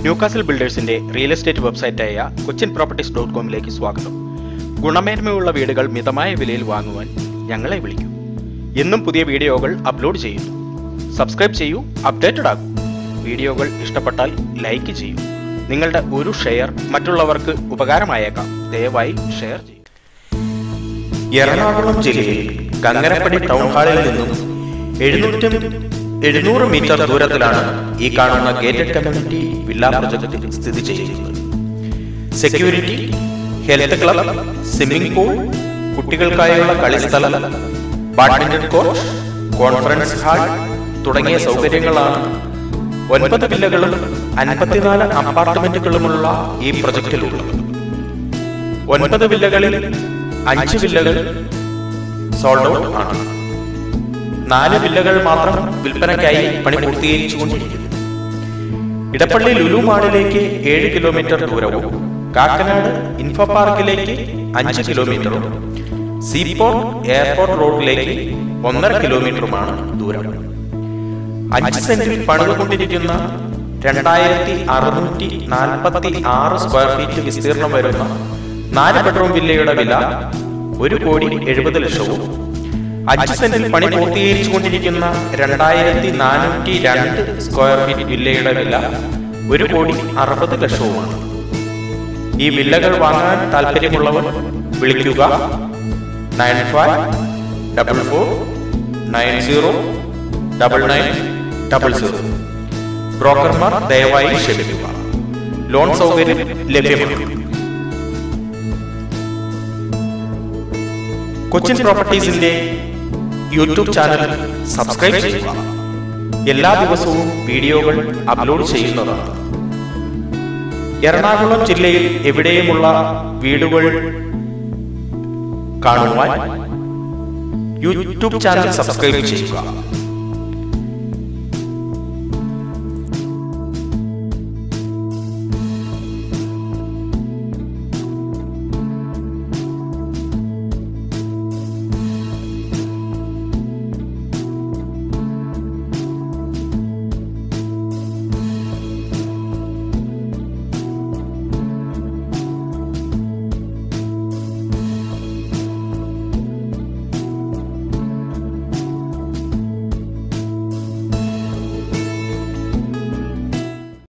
Newcastle ബിൽഡേഴ്സിന്റെ real estate വെബ്സൈറ്റായ Cochin properties dot കോമിലേക്ക് സ്വാഗതം ഗുണമേന്മയുള്ള വീടുകൾ മിതമായ വിലയിൽ വാങ്ങുവാൻ ഞങ്ങളെ വിളിക്കൂ എന്നും പുതിയ വീഡിയോകൾ അപ്ലോഡ് ചെയ്യുന്നു സബ്സ്ക്രൈബ് ചെയ്യൂ അപ്ഡേറ്റഡ് ആകൂ വീഡിയോകൾ ഇഷ്ടപ്പെട്ടാൽ ലൈക്ക് ചെയ്യൂ നിങ്ങളുടെ ഒരു ഷെയർ മറ്റുള്ളവർക്ക് ഉപകാരമായേക്കാം ദയവായി ഷെയർ ചെയ്യൂ എറണാകുളം ജില്ലയിൽ കങ്ങരപ്പടി ടൗൺ ഹാളിൽ നിന്നും എഴുന്നൂറ്റും എഴുന്നൂറ് മീറ്റർ ദൂരത്തിലാണ് ഈ കാണുന്ന ഗേറ്റഡ് കമ്മ്യൂണിറ്റി വില്ല പ്രൊജക്ട് സ്ഥിതി ചെയ്യുന്നത് security health club swimming pool കുട്ടികൾക്കായുള്ള കളിസ്ഥലം ബാഡ്മിന്റൺ കോർട്ട് കോൺഫറൻസ് ഹാൾ തുടങ്ങിയ സൗകര്യങ്ങളാണ് ഒൻപത് വില്ലകളും അൻപത്തിനാല് അപ്പാർട്ട്മെന്റുകളുമുള്ള ഈ പ്രൊജക്റ്റിലുള്ളത് ഒൻപത് വില്ലകളിൽ അഞ്ച് വില്ലകൾ സോൾഡ് ഔട്ട് ആണ് നാല് വില്ലകൾ മാത്രം വിൽപ്പനയ്ക്കായി പണി പൂർത്തീകരിച്ചുകൊണ്ടിരിക്കുന്നു ഇടപ്പള്ളി ലുലു മാളിലേക്ക് ഏഴ് കിലോമീറ്റർ ദൂരവും കാക്കനാട് ഇൻഫോ പാർക്കിലേക്ക് അഞ്ച് കിലോമീറ്ററും സീപോർട്ട് എയർപോർട്ട് റോഡിലേക്ക് ഒന്നര കിലോമീറ്ററുമാണ് ദൂരം അഞ്ച് സെന്റിൽ പണിതുകൊണ്ടിരിക്കുന്ന രണ്ടായിരത്തി അറുന്നൂറ്റി നാൽപ്പത്തി ആറ് സ്ക്വയർ ഫീറ്റ് വിസ്തീർണം വരുന്ന നാല് ബെഡ്റൂം വില്ലയുടെ വില ഒരു കോടി എഴുപത് ലക്ഷവും അഞ്ച് സെന്റിൽ പണി പൂർത്തീകരിച്ചുകൊണ്ടിരിക്കുന്ന രണ്ടായിരത്തി നാനൂറ്റി രണ്ട് സ്ക്വയർ ഫീറ്റ് വില്ലയുടെ വില ഒരു കോടി അറുപത് ലക്ഷവുമാണ് ഈ വില്ലകൾ വാങ്ങാൻ താല്പര്യമുള്ളവർ വിളിക്കുക nine five double four nine zero double nine double zero ബ്രോക്കർമാർ ദയവായി ക്ഷമിക്കുക ലോൺ സൗകര്യം ലഭ്യമാണ് കൊച്ചിൻ പ്രോപ്പർട്ടീസിന്റെ യൂട്യൂബ് ചാനൽ സബ്സ്ക്രൈബ് ചെയ്യുക എല്ലാ ദിവസവും വീഡിയോകൾ അപ്ലോഡ് ചെയ്യുന്നതാണ് എറണാകുളം ജില്ലയിൽ എവിടെയുമുള്ള വീടുകൾ കാണുവാൻ യൂട്യൂബ് ചാനൽ സബ്സ്ക്രൈബ് ചെയ്യുക